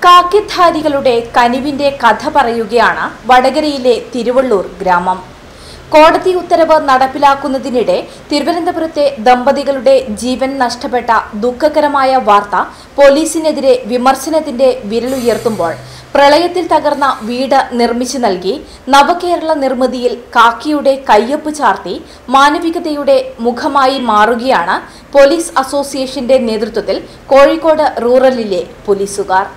കാക്കിധാരികളുടെ കനിവിന്റെ കഥ പറയുകയാണ് വടകരയിലെ തിരുവള്ളൂർ ഗ്രാമം കോടതി ഉത്തരവ് നടപ്പിലാക്കുന്നതിനിടെ തിരുവനന്തപുരത്തെ ദമ്പതികളുടെ ജീവൻ നഷ്ടപ്പെട്ട ദുഃഖകരമായ വാർത്ത പോലീസിനെതിരെ വിമർശനത്തിന്റെ വിരലുയർത്തുമ്പോൾ പ്രളയത്തിൽ തകർന്ന വീട് നിർമ്മിച്ചു നൽകി നവകേരള നിർമ്മിതിയിൽ കാക്കിയുടെ കയ്യൊപ്പ് ചാർത്തി മാനവികതയുടെ മുഖമായി മാറുകയാണ് പോലീസ് അസോസിയേഷന്റെ നേതൃത്വത്തിൽ കോഴിക്കോട് റൂറലിലെ പോലീസുകാർ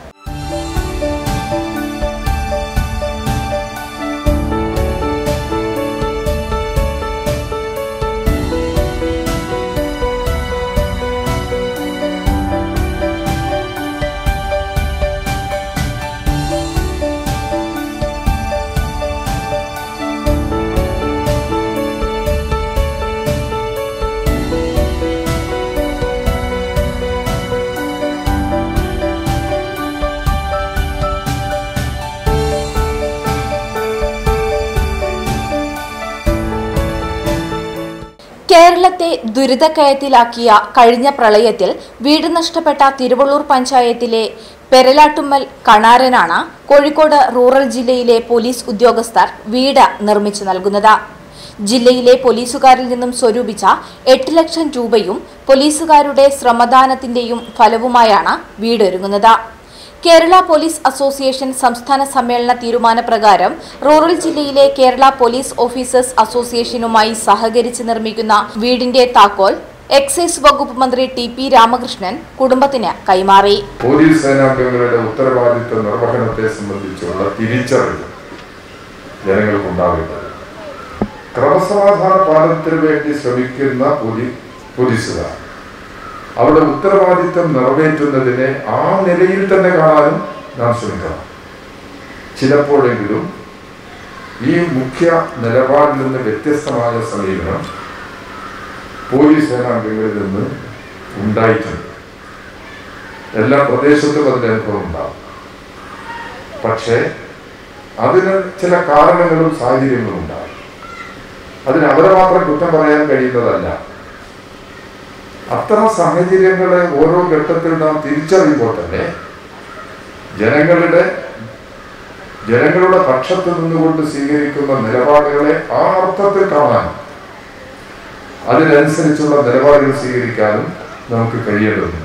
കേരളത്തെ ദുരിതക്കയത്തിലാക്കിയ കഴിഞ്ഞ പ്രളയത്തിൽ വീട് നഷ്ടപ്പെട്ട തിരുവള്ളൂർ പഞ്ചായത്തിലെ പെരലാട്ടുമ്മൽ കണാരനാണ് കോഴിക്കോട് റൂറൽ ജില്ലയിലെ പോലീസ് ഉദ്യോഗസ്ഥർ വീട് നിർമ്മിച്ചു നൽകുന്നത് ജില്ലയിലെ പോലീസുകാരിൽ നിന്നും സ്വരൂപിച്ച എട്ട് ലക്ഷം രൂപയും പോലീസുകാരുടെ ശ്രമദാനത്തിന്റെയും ഫലവുമായാണ് വീടൊരുങ്ങുന്നത് കേരള പോലീസ് അസോസിയേഷൻ സംസ്ഥാന സമ്മേളന തീരുമാനപ്രകാരം റൂറൽ ജില്ലയിലെ കേരള പോലീസ് ഓഫീസേഴ്സ് അസോസിയേഷനുമായി സഹകരിച്ച് നിർമ്മിക്കുന്ന വീടിന്റെ താക്കോൽ എക്സൈസ് വകുപ്പ് മന്ത്രി ടി പി രാമകൃഷ്ണൻ കുടുംബത്തിന് കൈമാറി പോലീസ് സേനാംഗങ്ങളുടെ ഉത്തരവാദിത്വ നിർവഹണത്തെ സംബന്ധിച്ചുള്ള തിരിച്ചറിവ് ജനങ്ങൾക്കുണ്ടാവേണ്ടത് ക്രമസമാധാന പാലനത്തിന് വേണ്ടി ശ്രമിക്കുന്ന പോലീ- പോലീസുകാർ അവരുടെ ഉത്തരവാദിത്വം നിറവേറ്റുന്നതിനെ ആ നിലയിൽ തന്നെ കാണാനും നാം ശ്രമിക്കണം ചിലപ്പോഴെങ്കിലും ഈ മുഖ്യ നിലപാടിൽ നിന്ന് വ്യത്യസ്തമായ സമീപനം പോലീസ് സേനാംഗങ്ങളിൽ നിന്ന് ഉണ്ടായിട്ടുണ്ട് എല്ലാ പ്രദേശത്തും അതിന്റെ അനുഭവം ഉണ്ടാവും പക്ഷേ അതിന് ചില കാരണങ്ങളും സാഹചര്യങ്ങളും ഉണ്ടാവും അതിന് അവരെ മാത്രം കുറ്റം പറയാൻ കഴിയുന്നതല്ല അത്തരം സാഹചര്യങ്ങളെ ഓരോ ഘട്ടത്തിൽ നാം തിരിച്ചറിയുമ്പോൾ തന്നെ ജനങ്ങളുടെ ജനങ്ങളുടെ പക്ഷത്ത് നിന്നുകൊണ്ട് സ്വീകരിക്കുന്ന നിലപാടുകളെ ആ അർത്ഥത്തിൽ കാണാനും അതിനനുസരിച്ചുള്ള നിലപാടുകൾ സ്വീകരിക്കാനും നമുക്ക് കഴിയേണ്ടതുണ്ട്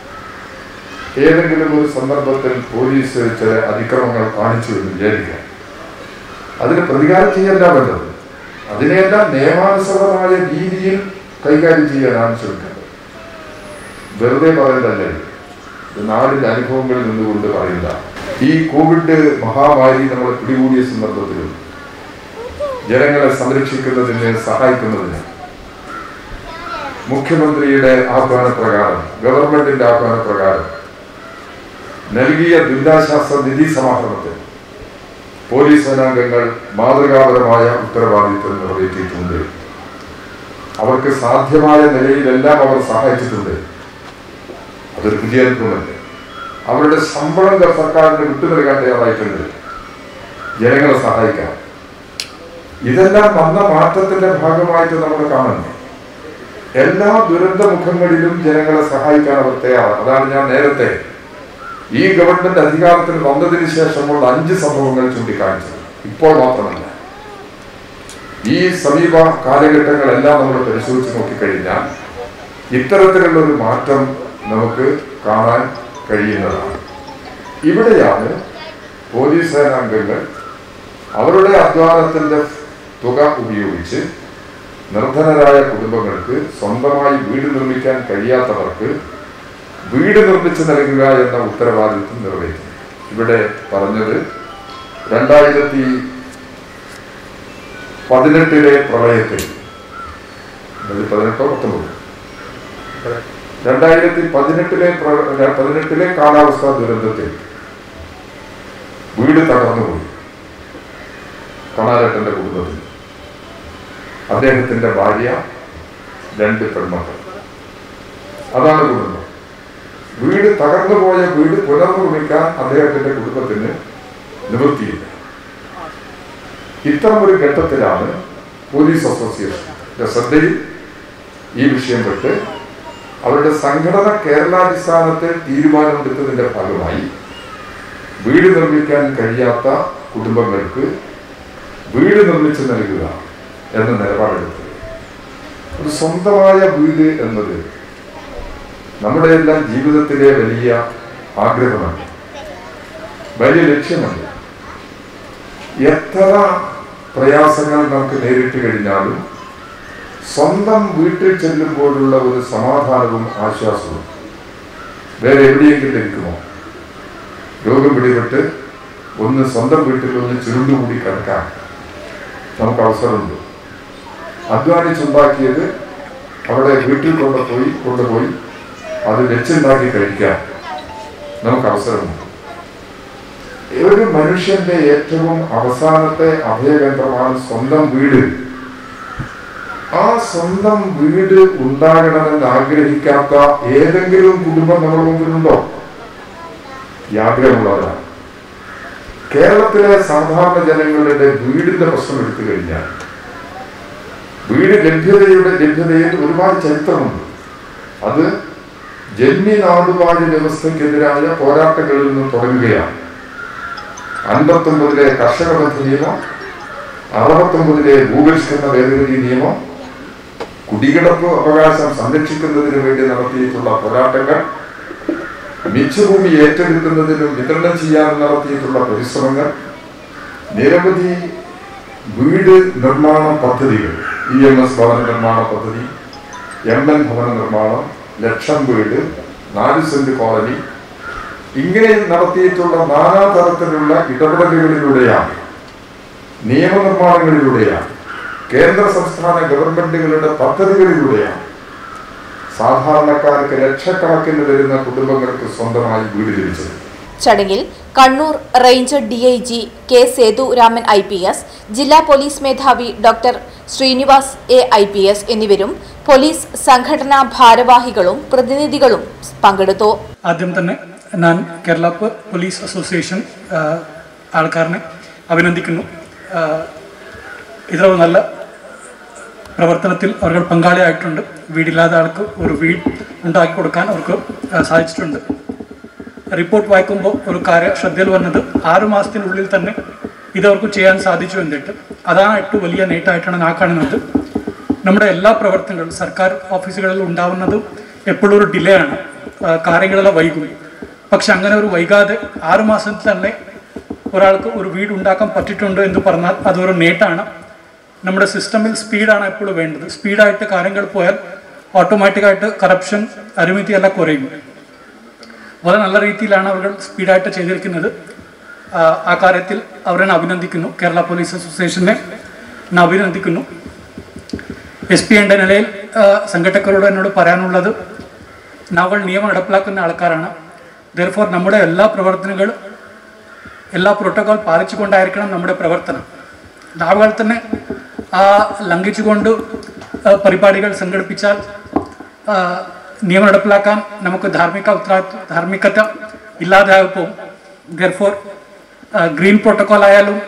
ഏതെങ്കിലും ഒരു സന്ദർഭത്തിൽ പോലീസ് ചില അതിക്രമങ്ങൾ കാണിച്ചു എന്ന് വിചാരിക്കുക അതിന് പ്രതികാരം ചെയ്യല്ല വേണ്ടത് അതിനെല്ലാം നിയമാനുസൃതമായ രീതിയിൽ കൈകാര്യം ചെയ്യാനാണ് ശ്രമിക്കേണ്ടത് വെറുതെ പറയുന്നതല്ലേ ഇത് നാടിന്റെ അനുഭവങ്ങളിൽ നിന്നുകൊണ്ട് പറയുന്ന ഈ കോവിഡ് മഹാമാരി നമ്മളെ പിടികൂടിയ സന്ദർഭത്തിലും ജനങ്ങളെ സംരക്ഷിക്കുന്നതിന് സഹായിക്കുന്നതിന് മുഖ്യമന്ത്രിയുടെ ആഹ്വാന പ്രകാരം ഗവൺമെന്റിന്റെ ആഹ്വാന പ്രകാരം നൽകിയ ദുരിതാശ്വാസ നിധി സമാഹരണത്തിൽ പോലീസ് സേനാംഗങ്ങൾ മാതൃകാപരമായ ഉത്തരവാദിത്വം നിറവേറ്റിയിട്ടുണ്ട് അവർക്ക് സാധ്യമായ നിലയിലെല്ലാം അവർ സഹായിച്ചിട്ടുണ്ട് അതൊരു പുതിയ അനുഭവമല്ലേ അവരുടെ ശമ്പളം സർക്കാരിന് വിട്ടു നൽകാൻ തയ്യാറായിട്ടുണ്ട് ജനങ്ങളെ സഹായിക്കാൻ ഇതെല്ലാം വന്ന മാറ്റത്തിന്റെ ഭാഗമായിട്ട് നമ്മൾ കാണുന്നു എല്ലാ ദുരന്ത മുഖങ്ങളിലും ജനങ്ങളെ സഹായിക്കാൻ അവർ തയ്യാറാണ് അതാണ് ഞാൻ നേരത്തെ ഈ ഗവൺമെന്റ് അധികാരത്തിൽ വന്നതിന് ശേഷമുള്ള അഞ്ച് സംഭവങ്ങൾ ചൂണ്ടിക്കാണിച്ചത് ഇപ്പോൾ മാത്രമല്ല ഈ സമീപ കാലഘട്ടങ്ങളെല്ലാം നമ്മൾ പരിശോധിച്ച് നോക്കിക്കഴിഞ്ഞാൽ ഇത്തരത്തിലുള്ള ഒരു മാറ്റം നമുക്ക് കാണാൻ കഴിയുന്നതാണ് ഇവിടെയാണ് പോലീസ് സേനാംഗങ്ങൾ അവരുടെ അധ്വാനത്തിന്റെ തുക ഉപയോഗിച്ച് നിർധനരായ കുടുംബങ്ങൾക്ക് സ്വന്തമായി വീട് നിർമ്മിക്കാൻ കഴിയാത്തവർക്ക് വീട് നിർമ്മിച്ചു നൽകുക എന്ന ഉത്തരവാദിത്വം നിറവേറ്റും ഇവിടെ പറഞ്ഞത് രണ്ടായിരത്തി പതിനെട്ടിലെ പ്രളയത്തിൽ അതായത് പതിനെട്ടോ പത്തൊമ്പത് രണ്ടായിരത്തി പതിനെട്ടിലെ പ്ര- പതിനെട്ടിലെ കാലാവസ്ഥാ ദുരന്തത്തിൽ വീട് തകർന്നുപോയി കണാരട്ടന്റെ കുടുംബത്തിൽ അദ്ദേഹത്തിന്റെ ഭാര്യ രണ്ട് പെൺമക്കൾ അതാണ് കുടുംബം വീട് തകർന്നു പോയ വീട് പുനർനിർമ്മിക്കാൻ അദ്ദേഹത്തിന്റെ കുടുംബത്തിന് നിവൃത്തിയില്ല ഇത്തരം ഒരു ഘട്ടത്തിലാണ് പോലീസ് അസോസിയേഷൻ ശ്രദ്ധയിൽ ഈ വിഷയം പെട്ട് അവരുടെ സംഘടന കേരളാടിസ്ഥാനത്തിൽ തീരുമാനമെടുത്തതിന്റെ ഭാഗമായി വീട് നിർമ്മിക്കാൻ കഴിയാത്ത കുടുംബങ്ങൾക്ക് വീട് നിർമ്മിച്ചു നൽകുക എന്ന നിലപാടെടുത്തത് ഒരു സ്വന്തമായ വീട് എന്നത് നമ്മുടെ എല്ലാം ജീവിതത്തിലെ വലിയ ആഗ്രഹമാണ് വലിയ ലക്ഷ്യമാണ് എത്ര പ്രയാസങ്ങൾ നമുക്ക് നേരിട്ട് കഴിഞ്ഞാലും സ്വന്തം വീട്ടിൽ ചെല്ലുമ്പോഴുള്ള ഒരു സമാധാനവും ആശ്വാസവും വേറെ എവിടെയെങ്കിലും ലഭിക്കുമോ രോഗം പിടിപെട്ട് ഒന്ന് സ്വന്തം വീട്ടിൽ ഒന്ന് ചുരുണ്ടുകൂടി കിടക്കാൻ നമുക്ക് അവസരമുണ്ട് അധ്വാനിച്ചുണ്ടാക്കിയത് അവിടെ വീട്ടിൽ കൊണ്ടുപോയി കൊണ്ടുപോയി അത് വെച്ചുണ്ടാക്കി കഴിക്കാൻ നമുക്ക് അവസരമുണ്ട് ഒരു മനുഷ്യന്റെ ഏറ്റവും അവസാനത്തെ അഭയകേന്ദ്രമാണ് സ്വന്തം വീട് ആ സ്വന്തം വീട് ഉണ്ടാകണമെന്ന് ആഗ്രഹിക്കാത്ത ഏതെങ്കിലും കുടുംബം നമ്മുടെ മുമ്പിലുണ്ടോ ഈ ആഗ്രഹമുള്ളവരാണ് കേരളത്തിലെ സാധാരണ ജനങ്ങളുടെ വീടിന്റെ പ്രശ്നം എടുത്തു കഴിഞ്ഞാൽ വീട് ലഭ്യതയുടെ ലഭ്യതയിൽ ഒരുപാട് ചരിത്രമുണ്ട് അത് ജന്മി നാടുവാഴി വ്യവസ്ഥയ്ക്കെതിരായ പോരാട്ടങ്ങളിൽ നിന്ന് തുടങ്ങുകയാണ് അൻപത്തൊമ്പതിലെ കർഷക ബന്ധ നിയമം അറുപത്തൊമ്പതിലെ ഭൂപരിഷ്കരണ ഭേദഗതി നിയമം കുടികിടപ്പ് അവകാശം സംരക്ഷിക്കുന്നതിന് വേണ്ടി നടത്തിയിട്ടുള്ള പോരാട്ടങ്ങൾ മിച്ചഭൂമി ഏറ്റെടുക്കുന്നതിനും വിതരണം ചെയ്യാനും നടത്തിയിട്ടുള്ള പരിശ്രമങ്ങൾ നിരവധി വീട് നിർമ്മാണ പദ്ധതികൾ ഇ എം എസ് ഭവന നിർമ്മാണ പദ്ധതി എം എൻ ഭവന നിർമ്മാണം ലക്ഷം വീട് നാല് സെന്റ് കോളനി ഇങ്ങനെ നടത്തിയിട്ടുള്ള നാനാതരത്തിലുള്ള ഇടപെടലുകളിലൂടെയാണ് നിയമനിർമ്മാണങ്ങളിലൂടെയാണ് കേന്ദ്ര സംസ്ഥാന ഗവൺമെന്റുകളുടെ പദ്ധതികളിലൂടെയാണ് സാധാരണക്കാർക്ക് ലക്ഷക്കണക്കിന് വരുന്ന കുടുംബങ്ങൾക്ക് സ്വന്തമായി വീട് ലഭിച്ചത് ചടങ്ങിൽ Kannur ranger D I G K Sethuraman I P S ജില്ലാ പോലീസ് മേധാവി doctor Srinivas A I P S എന്നിവരും പോലീസ് സംഘടനാ ഭാരവാഹികളും പ്രതിനിധികളും പങ്കെടുത്തു ആദ്യം തന്നെ ഞാൻ കേരള പ- പോലീസ് അസോസിയേഷൻ ആ, ആൾക്കാരനെ അഭിനന്ദിക്കുന്നു ആ, ഇത്ര നല്ല പ്രവർത്തനത്തിൽ അവർ പങ്കാളിയായിട്ടുണ്ട് വീടില്ലാത്ത ആൾക്ക് ഒരു വീട് ഉണ്ടാക്കി കൊടുക്കാൻ അവർക്ക് ആ, സാധിച്ചിട്ടുണ്ട് റിപ്പോർട്ട് വായിക്കുമ്പോൾ ഒരു കാര്യം ശ്രദ്ധയിൽ വന്നത് ആറ് മാസത്തിനുള്ളിൽ തന്നെ ഇതവർക്ക് ചെയ്യാൻ സാധിച്ചു എന്നിട്ട് അതാണ് ഏറ്റവും വലിയ നേട്ടമായിട്ടാണ് ഞാൻ കാണുന്നത് നമ്മുടെ എല്ലാ പ്രവർത്തനങ്ങളും സർക്കാർ ഓഫീസുകളിൽ ഉണ്ടാവുന്നത് എപ്പോഴും ഒരു ഡിലേ ആണ് ആ, കാര്യങ്ങളെല്ലാം വൈകും പക്ഷെ അങ്ങനെ ഒരു വൈകാതെ ആറ് മാസത്തിൽ തന്നെ ഒരാൾക്ക് ഒരു വീട് ഉണ്ടാക്കാൻ പറ്റിയിട്ടുണ്ട് എന്ന് പറഞ്ഞാൽ അതൊരു നേട്ടമാണ് നമ്മുടെ സിസ്റ്റമിൽ സ്പീഡാണ് എപ്പോഴും വേണ്ടത് സ്പീഡായിട്ട് കാര്യങ്ങൾ പോയാൽ ഓട്ടോമാറ്റിക്കായിട്ട് കറപ്ഷൻ അരിമിതി എല്ലാം കുറയും വളരെ നല്ല രീതിയിലാണ് അവർ സ്പീഡായിട്ട് ചെയ്തിരിക്കുന്നത് ആ, ആ കാര്യത്തിൽ അവരെ ഞാൻ അഭിനന്ദിക്കുന്നു കേരള പോലീസ് അസോസിയേഷനെ ഞാൻ അഭിനന്ദിക്കുന്നു എസ് പി എൻ്റെ നിലയിൽ ആ, സംഘടകരോട് എന്നോട് പറയാനുള്ളത് നമ്മൾ നിയമം നടപ്പിലാക്കുന്ന ആൾക്കാരാണ് ദർഫോർ നമ്മുടെ എല്ലാ പ്രവർത്തനങ്ങളും എല്ലാ പ്രോട്ടോകോൾ പാലിച്ചുകൊണ്ടായിരിക്കണം നമ്മുടെ പ്രവർത്തനം അതുപോലെ തന്നെ ആ ലംഘിച്ചുകൊണ്ട് ആ, പരിപാടികൾ സംഘടിപ്പിച്ചാൽ ആ, നിയമം നടപ്പിലാക്കാൻ നമുക്ക് ധാർമ്മിക ഉത്തരവാദിത്വ ധാർമ്മികത ഇല്ലാതെ പോകും ദർഫോർ ഗ്രീൻ പ്രോട്ടോകോൾ ആയാലും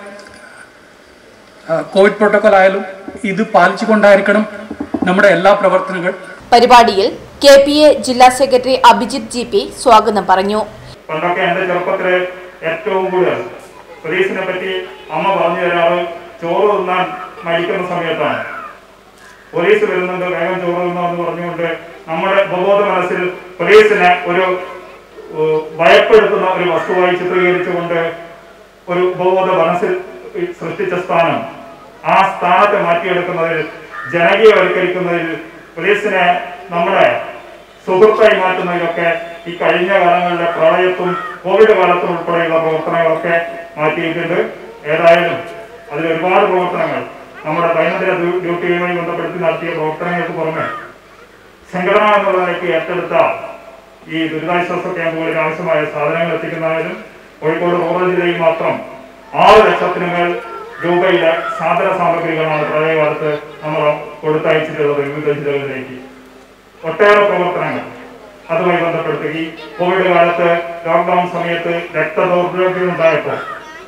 ആ, കോവിഡ് പ്രോട്ടോകോൾ ആയാലും ഇത് പാലിച്ചുകൊണ്ടായിരിക്കണം നമ്മുടെ എല്ലാ പ്രവർത്തനങ്ങൾ പരിപാടിയിൽ കെ പി എ ജില്ലാ സെക്രട്ടറി അഭിജിത്ത് ജി പി സ്വാഗതം പറഞ്ഞു പണ്ടൊക്കെ എന്റെ ചെറുപ്പത്തില് ഏറ്റവും കൂടുതൽ പോലീസിനെ പറ്റി അമ്മ പറഞ്ഞു തരാറ് ചോറ് തിന്നാൻ മരിക്കുന്ന സമയത്താണ് പോലീസ് വരുന്നുണ്ട് വേഗം ചോറ് തിന്നാന്ന് പറഞ്ഞുകൊണ്ട് നമ്മുടെ ഉപബോധ മനസ്സിൽ പോലീസിനെ ഒരു ഏഹ്, ഭയപ്പെടുത്തുന്ന ഒരു വസ്തുവായി ചിത്രീകരിച്ചുകൊണ്ട് ഒരു ഉപബോധ മനസ്സിൽ സൃഷ്ടിച്ച സ്ഥാനം ആ സ്ഥാനത്തെ മാറ്റിയെടുക്കുന്നതിൽ ജനകീയവൽക്കരിക്കുന്നതിൽ പോലീസിനെ നമ്മുടെ സുഹൃത്തായി മാറ്റുന്നതിലൊക്കെ ഈ കഴിഞ്ഞ കാലങ്ങളിലെ പ്രളയത്തും കോവിഡ് കാലത്തും ഉൾപ്പെടെയുള്ള പ്രവർത്തനങ്ങളൊക്കെ മാറ്റിയിട്ടുണ്ട് ഏതായാലും അതിൽ ഒരുപാട് പ്രവർത്തനങ്ങൾ നമ്മുടെ ദൈനംദിന ഡ്യൂ- ഡ്യൂട്ടിയുമായി ബന്ധപ്പെടുത്തി നടത്തിയ പ്രവർത്തനങ്ങൾക്ക് പുറമെ സംഘടന എന്നുള്ള നിലയ്ക്ക് ഏറ്റെടുത്ത ഈ ദുരിതാശ്വാസ ക്യാമ്പുകളിൽ ആവശ്യമായ സാധനങ്ങൾ എത്തിക്കുന്നതിനും കോഴിക്കോട് റൂറൽ ജില്ലയിൽ മാത്രം ആറ് ലക്ഷത്തിനുമേൽ രൂപയുടെ സാധന സാമഗ്രികളാണ് പ്രളയകാലത്ത് നമ്മൾ കൊടുത്തയച്ചിട്ടുള്ളത് വിവിധ ജില്ലകളിലേക്ക് ഒട്ടേറെ പ്രവർത്തനങ്ങൾ അതുമായി ബന്ധപ്പെടുത്തി ഈ കോവിഡ് കാലത്ത് ലോക്ക്ഡൌൺ സമയത്ത് രക്തദൗർലഭ്യം ഉണ്ടായപ്പോൾ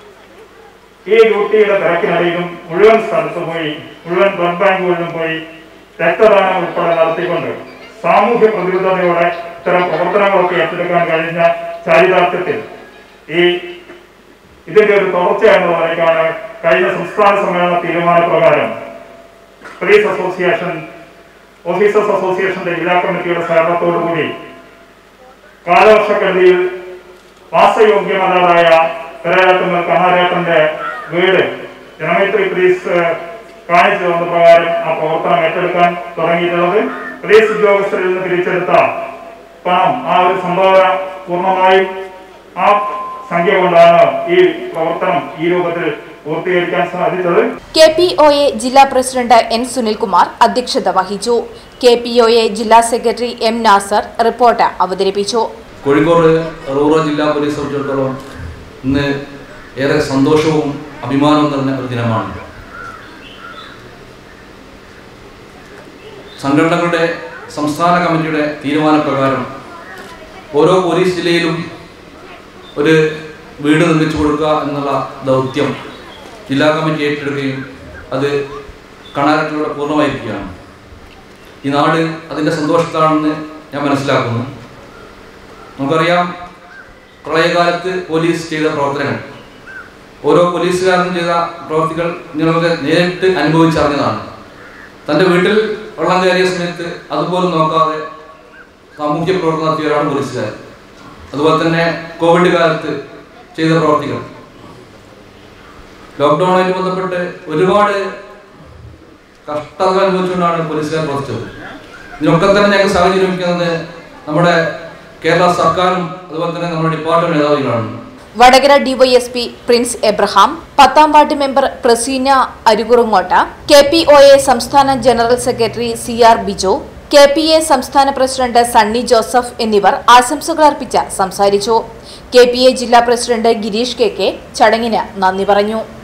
ഈ ഡ്യൂട്ടിയുടെ തിരക്കിനിടയിലും മുഴുവൻ സ്ഥലത്ത് പോയി മുഴുവൻ ബ്ലഡ് ബാങ്കുകളിലും പോയി രക്തദാനം ഉൾപ്പെടെ നടത്തിക്കൊണ്ട് സാമൂഹ്യ പ്രതിബദ്ധതയോടെ ഇത്തരം പ്രവർത്തനങ്ങളൊക്കെ ഏറ്റെടുക്കാൻ കഴിഞ്ഞ ചാരിതാർത്ഥ്യത്തിൽ ഈ ഇതിന്റെ ഒരു തുടർച്ചയെന്ന നിലയ്ക്കാണ് കഴിഞ്ഞ സംസ്ഥാന സമ്മേളന തീരുമാനപ്രകാരം പോലീസ് അസോസിയേഷൻ ഓഫീസേഴ്സ് അസോസിയേഷന്റെ ജില്ലാ കമ്മിറ്റിയുടെ സഹകരണത്തോടുകൂടി കാലവർഷക്കെടുതിയിൽ വാസയോഗ്യമല്ലാതായ പെരേരത്തുമ്മൽ കണ്ണാരേട്ടന്റെ വീട് ജനമൈത്രി പോലീസ് കാണിച്ചു തന്ന പ്രകാരം ആ പ്രവർത്തനം ഏറ്റെടുക്കാൻ തുടങ്ങിയിട്ടുള്ളത് പോലീസ് ഉദ്യോഗസ്ഥരിൽ നിന്ന് പിരിച്ചെടുത്ത പണം ആ ഒരു സംഭാവന പൂർണ്ണമായും ആ സംഖ്യ കൊണ്ടാണ് ഈ പ്രവർത്തനം ഈ രൂപത്തിൽ പൂർത്തീകരിക്കാൻ സാധിച്ചത് കെ പി ഒ എ ജില്ലാ പ്രസിഡന്റ് എൻ സുനിൽകുമാർ അധ്യക്ഷത വഹിച്ചു കെ പി ഒ എ ജില്ലാ സെക്രട്ടറി എം നാസർ റിപ്പോർട്ട് അവതരിപ്പിച്ചു കോഴിക്കോട് റൂറൽ ജില്ലാ പോലീസ് സംബന്ധിച്ചിടത്തോളം ഇന്ന് ഏറെ സന്തോഷവും അഭിമാനവും നിറഞ്ഞ ഒരു ദിനമാണ് സംഘടനകളുടെ സംസ്ഥാന കമ്മിറ്റിയുടെ തീരുമാനപ്രകാരം ഓരോ പോലീസ് ജില്ലയിലും ഒരു വീട് നിർമ്മിച്ചു കൊടുക്കുക എന്നുള്ള ദൗത്യം ജില്ലാ കമ്മിറ്റി ഏറ്റെടുക്കുകയും അത് കണാരത്തിലൂടെ പൂർണ്ണമായിരിക്കുകയാണ് ഈ നാട് അതിൻ്റെ സന്തോഷത്താണെന്ന് ഞാൻ മനസ്സിലാക്കുന്നു നമുക്കറിയാം പ്രളയകാലത്ത് പോലീസ് ചെയ്ത പ്രവർത്തനങ്ങൾ ഓരോ പോലീസുകാരനും ചെയ്ത പ്രവർത്തികൾ നിങ്ങളൊക്കെ നേരിട്ട് അനുഭവിച്ചറിഞ്ഞതാണ് തൻ്റെ വീട്ടിൽ വെള്ളം കയറിയ സമയത്ത് അതുപോലും നോക്കാതെ സാമൂഹ്യ പ്രവർത്തനം നടത്തിയവരാണ് പോലീസുകാർ അതുപോലെ തന്നെ കോവിഡ് കാലത്ത് ചെയ്ത പ്രവർത്തികൾ ലോക്ക്ഡൗണുമായി ബന്ധപ്പെട്ട് ഒരുപാട് കഷ്ടത അനുഭവിച്ചുകൊണ്ടാണ് പോലീസുകാർ പ്രവർത്തിച്ചത് ഇതിനൊക്കെ തന്നെ ഞങ്ങൾക്ക് സാഹചര്യമിക്കുന്നത് നമ്മുടെ കേരള സർക്കാരും അതുപോലെ തന്നെ നമ്മുടെ ഡിപ്പാർട്ട്മെന്റ് മേധാവികളാണ് വടകര ഡിവൈഎസ്പി പ്രിൻസ് എബ്രഹാം പത്താം ward member Praseena Arukurungotta K P O A സംസ്ഥാന general secretary C R Biju K P A സംസ്ഥാന പ്രസിഡന്റ് സണ്ണി ജോസഫ് എന്നിവർ ആശംസകൾ അർപ്പിച്ച് സംസാരിച്ചു കെ പി എ ജില്ലാ പ്രസിഡന്റ് ഗിരീഷ് കെ കെ ചടങ്ങിന് നന്ദി പറഞ്ഞു